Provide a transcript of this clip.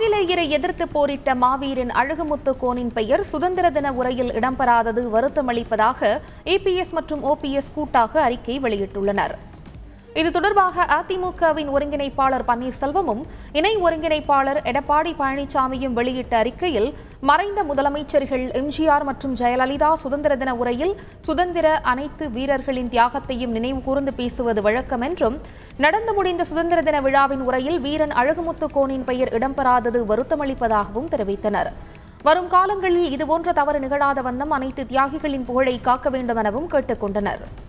ஆங்கிலேயரை எதிர்த்து போரிட்ட மாவீரன் அழகுமுத்து கோனின் பெயர் சுதந்திர தின உரையில் இடம்பெறாதது வருத்தமளிப்பதாக ஏபிஎஸ் மற்றும் ஓபிஎஸ் கூட்டாக அறிக்கை வெளியிட்டுள்ளனர் இது தொடர்பாக அதிமுகவின் ஒருங்கிணைப்பாளர் பன்னீர்செல்வமும் இணை ஒருங்கிணைப்பாளர் எடப்பாடி பழனிசாமியும் வெளியிட்ட அறிக்கையில் மறைந்த முதலமைச்சர்கள் எம்ஜிஆர் மற்றும் ஜெயலலிதா சுதந்திர தின உரையில் சுதந்திர அனைத்து வீரர்களின் தியாகத்தையும் நினைவு கூர்ந்து பேசுவது வழக்கம் என்றும் நடந்து முடிந்த சுதந்திர தின விழாவின் உரையில் வீரன் அழகுமுத்து கோனின் பெயர் இடம்பெறாதது வருத்தமளிப்பதாகவும் தெரிவித்தனர் வரும் காலங்களில் இதுபோன்ற தவறு நிகழாத வண்ணம் அனைத்து தியாகிகளின் புகழை காக்க வேண்டும் எனவும் கேட்டுக் கொண்டனர்